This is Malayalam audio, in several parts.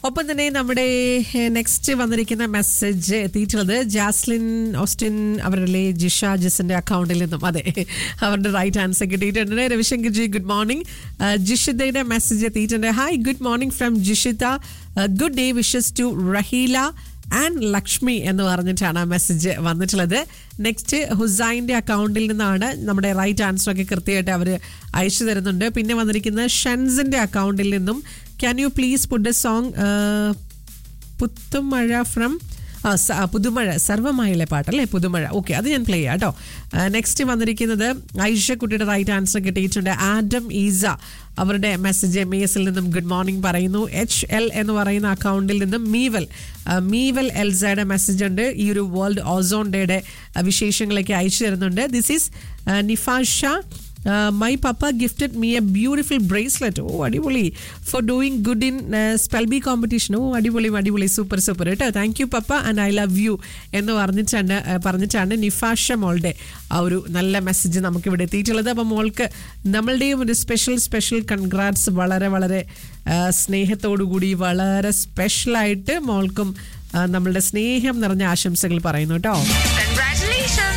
ഒപ്പം തന്നെ നമ്മുടെ നെക്സ്റ്റ് വന്നിരിക്കുന്ന മെസ്സേജ് എത്തിയിട്ടുള്ളത് ജാസ്ലിൻ ഓസ്റ്റിൻ അവരുടെ ജിഷ ജിസിന്റെ അക്കൗണ്ടിൽ നിന്നും അതെ അവരുടെ റൈറ്റ് ആൻസർ കിട്ടിയിട്ടുണ്ട് രവിശങ്കർ ജി ഗുഡ് മോർണിംഗ് ജിഷിതയുടെ മെസ്സേജ് എത്തിയിട്ടുണ്ട് hi good morning from Jishitha good day wishes to Raheela and Lakshmi എന്ന് പറഞ്ഞിട്ടാണ് ആ മെസ്സേജ് വന്നിട്ടുള്ളത് നെക്സ്റ്റ് ഹുസൈൻ്റെ അക്കൗണ്ടിൽ നിന്നാണ് നമ്മുടെ റൈറ്റ് ആൻസർ ഒക്കെ കൃത്യമായിട്ട് അവർ അയച്ചു തരുന്നുണ്ട് പിന്നെ വന്നിരിക്കുന്നത് ഷെൻസിൻ്റെ അക്കൗണ്ടിൽ നിന്നും can you please put a song Puthumazha from uh സ- ആ, പുതുമഴ സർവമായിലെ പാട്ടല്ലേ പുതുമഴ ഓക്കെ അത് ഞാൻ പ്ലേ ചെയ്യാം കേട്ടോ നെക്സ്റ്റ് വന്നിരിക്കുന്നത് ഐഷക്കുട്ടിയുടെ റൈറ്റ് ആൻസർ കിട്ടിയിട്ടുണ്ട് ആഡം ഈസ അവരുടെ മെസ്സേജ് എം എസിൽ നിന്നും ഗുഡ് മോർണിംഗ് പറയുന്നു എച്ച് എൽ എന്ന് പറയുന്ന അക്കൗണ്ടിൽ നിന്നും മീവൽ ആ, മീവൽ എൽസയുടെ മെസ്സേജ് ഉണ്ട് ഈ ഒരു വേൾഡ് ഓസോൺ ഡേയുടെ ആ, വിശേഷങ്ങളൊക്കെ അയച്ചു തരുന്നുണ്ട് this is Nifasha my papa gifted me a beautiful bracelet oh അടിപൊളി for doing good in spell bee competition oh അടിപൊളി അടിപൊളി സൂപ്പർ സൂപ്പർ കേട്ടോ thank you papa and I love you എന്ന് പറഞ്ഞിട്ടാണ് ആ, പറഞ്ഞിട്ടാണ് നിഫാഷ മോളുടെ ആ ഒരു നല്ല മെസ്സേജ് നമുക്ക് ഇവിടെ എത്തിയിട്ടുള്ളത് അപ്പം മോൾക്ക് നമ്മളുടെയും ഒരു സ്പെഷ്യൽ സ്പെഷ്യൽ കൺഗ്രാറ്റ്സ് വളരെ വളരെ ആ, സ്നേഹത്തോടു കൂടി വളരെ സ്പെഷ്യലായിട്ട് മോൾക്കും ആ, നമ്മളുടെ സ്നേഹം നിറഞ്ഞ ആശംസകൾ പറയുന്നു കേട്ടോ Congratulations!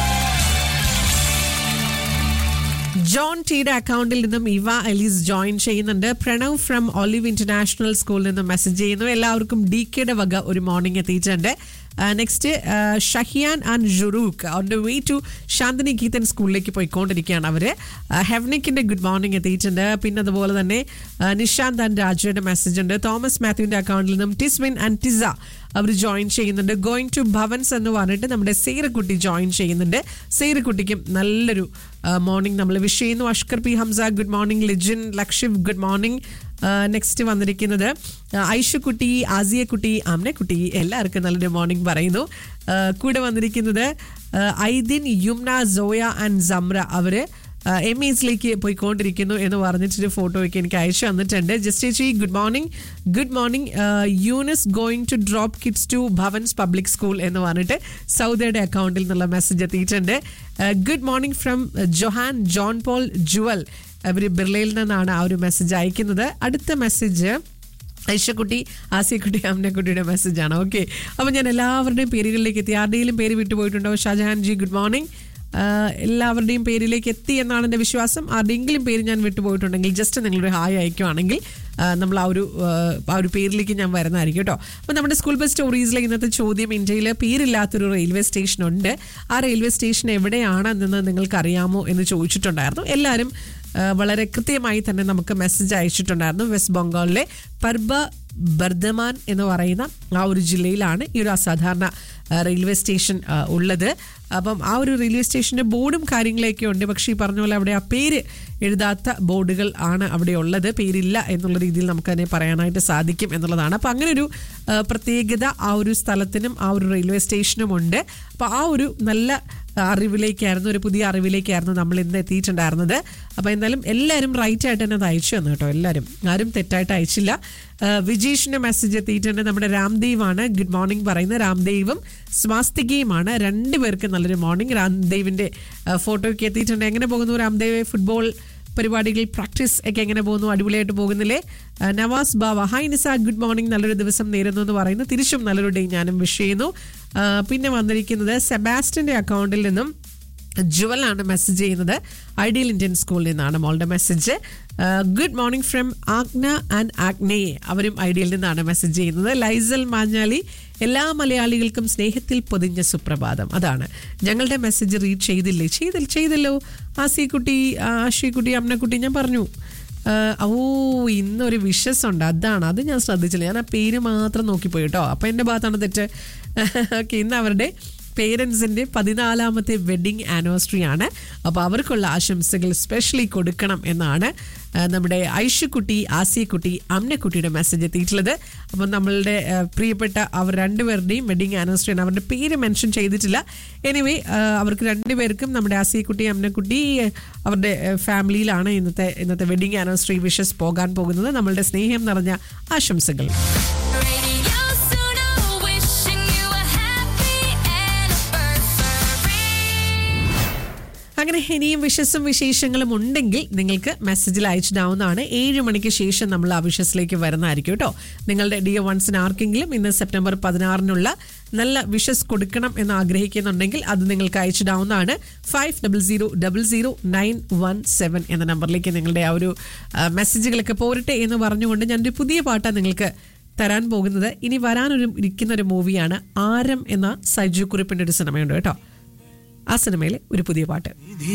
ജോൺ ടിയുടെ അക്കൗണ്ടിൽ നിന്നും ഇവ അലീസ് ജോയിൻ ചെയ്യുന്നുണ്ട് പ്രണവ് ഫ്രം ഒലിവ് ഇന്റർനാഷണൽ സ്കൂളിൽ നിന്നും മെസ്സേജ് ചെയ്യുന്നു എല്ലാവർക്കും ഡി കെയുടെ വക ഒരു മോർണിംഗ് എത്തിയിട്ടുണ്ട് next Shahiyan and Jurook on the way to Shantiniketan സ്കൂളിലേക്ക് പോയിക്കൊണ്ടിരിക്കുകയാണ് അവർ ഹെവനിക്കിന്റെ ഗുഡ് മോർണിംഗ് എത്തിയിട്ടുണ്ട് പിന്നെ അതുപോലെ തന്നെ ആ, നിഷാന്ത് ആൻഡ് രാജുവിന്റെ മെസ്സേജ് ഉണ്ട് തോമസ് മാത്യുവിന്റെ അക്കൗണ്ടിൽ നിന്നും ടിസ്വിൻ ആൻഡ് ടിസ അവർ ജോയിൻ ചെയ്യുന്നുണ്ട് ഗോയിങ് ടു ഭവൻസ് എന്ന് പറഞ്ഞിട്ട് നമ്മുടെ സേറക്കുട്ടി ജോയിൻ ചെയ്യുന്നുണ്ട് സേറക്കുട്ടിക്കും നല്ലൊരു മോർണിംഗ് നമ്മൾ വിഷ് ചെയ്യുന്നു Ashkar P Hamza good morning Lijin Lakshiv good morning next വന്നിരിക്കുന്നത് ആ, ഐഷുക്കുട്ടി ആസിയക്കുട്ടി അമ്നക്കുട്ടി എല്ലാവർക്കും നല്ലൊരു മോർണിംഗ് പറയുന്നു ആ, കൂടെ വന്നിരിക്കുന്നത് ആ, ഐദിൻ യുംന സോയ ആൻഡ് സംറ അവര് എം എസിലേക്ക് പോയിക്കൊണ്ടിരിക്കുന്നു എന്ന് പറഞ്ഞിട്ടൊരു ഫോട്ടോ ഒക്കെ എനിക്ക് അയച്ചു തന്നിട്ടുണ്ട് ജസ്റ്റ് ചേച്ചി good morning good morning Yunis going to drop kids to Bhavans public school എന്ന് പറഞ്ഞിട്ട് സൗദയുടെ അക്കൗണ്ടിൽ നിന്നുള്ള മെസ്സേജ് എത്തിയിട്ടുണ്ട് good morning from Johan John Paul Jewel അവർ ബിർളയിൽ നിന്നാണ് ആ ഒരു മെസ്സേജ് അയക്കുന്നത് അടുത്ത മെസ്സേജ് ഐഷക്കുട്ടി ആസിയക്കുട്ടി അമ്മക്കുട്ടിയുടെ മെസ്സേജാണ് ഓക്കെ അപ്പോൾ ഞാൻ എല്ലാവരുടെയും പേരുകളിലേക്ക് എത്തി ആരുടെയും പേര് വിട്ടുപോയിട്ടുണ്ടോ ഷാജഹാൻ ജി ഗുഡ് മോർണിംഗ് എല്ലാവരുടെയും പേരിലേക്ക് എത്തി എന്നാണ് എൻ്റെ വിശ്വാസം ആരുടെയെങ്കിലും പേര് ഞാൻ വിട്ടുപോയിട്ടുണ്ടെങ്കിൽ ജസ്റ്റ് നിങ്ങളൊരു ഹായ് അയക്കുവാണെങ്കിൽ ആ, നമ്മൾ ആ ഒരു ആ, ആ ഒരു പേരിലേക്ക് ഞാൻ വരുന്നതായിരിക്കും കേട്ടോ അപ്പോൾ നമ്മുടെ സ്കൂൾ ബസ് സ്റ്റോറീസിലെ ഇന്നത്തെ ചോദ്യം ഇന്ത്യയിൽ പേരില്ലാത്തൊരു റെയിൽവേ സ്റ്റേഷൻ ഉണ്ട് ആ റെയിൽവേ സ്റ്റേഷൻ എവിടെയാണെന്ന് നിങ്ങൾക്ക് അറിയാമോ എന്ന് ചോദിച്ചിട്ടുണ്ടായിരുന്നു എല്ലാവരും ആ, വളരെ കൃത്യമായി തന്നെ നമുക്ക് മെസ്സേജ് അയച്ചിട്ടുണ്ടായിരുന്നു വെസ്റ്റ് ബംഗാളിലെ പർബ ബർദ്ധമാൻ എന്ന് പറയുന്ന ആ ഒരു ജില്ലയിലാണ് ഈ ഒരു അസാധാരണ ആ, റെയിൽവേ സ്റ്റേഷൻ ആ, ഉള്ളത് അപ്പം ആ ഒരു റെയിൽവേ സ്റ്റേഷൻ്റെ ബോർഡും കാര്യങ്ങളൊക്കെ ഉണ്ട് പക്ഷേ ഈ പറഞ്ഞ പോലെ അവിടെ ആ പേര് എഴുതാത്ത ബോർഡുകൾ ആണ് അവിടെ ഉള്ളത് പേരില്ല എന്നുള്ള രീതിയിൽ നമുക്ക് അതിനെ പറയാനായിട്ട് സാധിക്കും എന്നുള്ളതാണ് അപ്പം അങ്ങനെ ഒരു ആ, പ്രത്യേകത ആ ഒരു സ്ഥലത്തിനും ആ ഒരു റെയിൽവേ സ്റ്റേഷനും ഉണ്ട് അപ്പോൾ ആ ഒരു നല്ല അറിവിലേക്കായിരുന്നു ഒരു പുതിയ അറിവിലേക്കായിരുന്നു നമ്മൾ ഇന്ന് എത്തിയിട്ടുണ്ടായിരുന്നത് അപ്പോൾ എന്തായാലും എല്ലാവരും റൈറ്റ് ആയിട്ട് തന്നെ അത് അയച്ചു തന്നു കേട്ടോ എല്ലാവരും ആരും തെറ്റായിട്ട് അയച്ചില്ല ആ, വിജീഷിന്റെ മെസ്സേജ് എത്തിയിട്ടുണ്ട് നമ്മുടെ രാംദേവ് ആണ് ഗുഡ് മോർണിംഗ് പറയുന്നത് രാംദേവും സ്വാസ്തികയുമാണ് രണ്ടുപേർക്ക് നല്ലൊരു മോർണിംഗ് രാംദേവിന്റെ ഫോട്ടോ ഒക്കെ എത്തിയിട്ടുണ്ട് എങ്ങനെ പോകുന്നു രാംദേവ് ഫുട്ബോൾ പരിപാടികൾ പ്രാക്ടീസ് ഒക്കെ എങ്ങനെ പോകുന്നു അടിപൊളിയായിട്ട് പോകുന്നില്ലേ ആ, Navas Bava hi Nisa good morning നല്ലൊരു ദിവസം നേരുന്നു എന്ന് പറയുന്നു തിരിച്ചും നല്ലൊരു ഡേ ഞാനും വിഷ് ചെയ്യുന്നു ആ, പിന്നെ വന്നിരിക്കുന്നത് സെബാസ്റ്റിന്റെ അക്കൗണ്ടിൽ നിന്നും ജുവലാണ് മെസ്സേജ് ചെയ്യുന്നത് ഐഡിയൽ ഇന്ത്യൻ സ്കൂളിൽ നിന്നാണ് മോളുടെ message good morning from Agna and ആഗ്നയെ അവരും ഐഡിയയിൽ നിന്നാണ് മെസ്സേജ് ചെയ്യുന്നത് ലൈസൽ മാഞ്ഞാലി എല്ലാ മലയാളികൾക്കും സ്നേഹത്തിൽ പൊതിഞ്ഞ സുപ്രഭാതം അതാണ് ഞങ്ങളുടെ മെസ്സേജ് റീഡ് ചെയ്തില്ലേ ചെയ്തില്ല ചെയ്തല്ലോ ആസിക്കുട്ടി ആഷിക്കുട്ടി അമ്മക്കുട്ടി ഞാൻ പറഞ്ഞു ആ, ഓ ഇന്നൊരു വിഷസ് ഉണ്ട് അതാണ് അത് ഞാൻ ശ്രദ്ധിച്ചില്ല ഞാൻ ആ പേര് മാത്രം നോക്കിപ്പോയി കേട്ടോ അപ്പം എൻ്റെ ഭാഗത്താണ് തെറ്റ് ഓക്കെ ഇന്ന് അവരുടെ പേരൻസിൻ്റെ പതിനാലാമത്തെ വെഡിങ് ആനിവേഴ്സറി ആണ് അപ്പോൾ അവർക്കുള്ള ആശംസകൾ സ്പെഷ്യലി കൊടുക്കണം എന്നാണ് ആ, നമ്മുടെ ഐഷുക്കുട്ടി ആസിയക്കുട്ടി അമ്നക്കുട്ടിയുടെ മെസ്സേജ് എത്തിയിട്ടുള്ളത് അപ്പം നമ്മളുടെ ആ, പ്രിയപ്പെട്ട അവർ രണ്ടുപേരുടെയും വെഡിങ് ആനിവേഴ്സറി ആണ് അവരുടെ പേര് മെൻഷൻ ചെയ്തിട്ടില്ല എനിവേ അവർക്ക് രണ്ടുപേർക്കും നമ്മുടെ ആസിയക്കുട്ടി അമ്നക്കുട്ടി അവരുടെ ആ, ഫാമിലിയിലാണ് ഇന്നത്തെ ഇന്നത്തെ വെഡിങ് ആനിവേഴ്സറി വിഷസ് പോകാൻ പോകുന്നത് നമ്മളുടെ സ്നേഹം നിറഞ്ഞ ആശംസകൾ Radio Suno, wishing you a happy anniversary. അങ്ങനെ ഇനിയും വിഷസും വിശേഷങ്ങളും ഉണ്ടെങ്കിൽ നിങ്ങൾക്ക് മെസ്സേജിൽ അയച്ചിടാവുന്നതാണ് ഏഴ് മണിക്ക് ശേഷം നമ്മൾ ആ വിഷസിലേക്ക് വരുന്നതായിരിക്കും കേട്ടോ നിങ്ങളുടെ ഡിയർ വൺസിന് ആർക്കെങ്കിലും ഇന്ന് സെപ്റ്റംബർ പതിനാറിനുള്ള നല്ല വിഷസ് കൊടുക്കണം എന്ന് ആഗ്രഹിക്കുന്നുണ്ടെങ്കിൽ അത് നിങ്ങൾക്ക് അയച്ചിടാവുന്നതാണ് five double zero double zero nine one seven എന്ന നമ്പറിലേക്ക് നിങ്ങളുടെ ആ ഒരു ആ, മെസ്സേജുകളൊക്കെ പോരട്ടെ എന്ന് പറഞ്ഞുകൊണ്ട് ഞാനൊരു പുതിയ പാട്ടാണ് നിങ്ങൾക്ക് തരാൻ പോകുന്നത് ഇനി വരാനൊരു ഇരിക്കുന്ന ഒരു മൂവിയാണ് ആരം എന്ന സജു കുറിപ്പിന്റെ ഒരു സിനിമയുണ്ട് കേട്ടോ ആ സിനിമയിലെ ഒരു പുതിയ പാട്ട്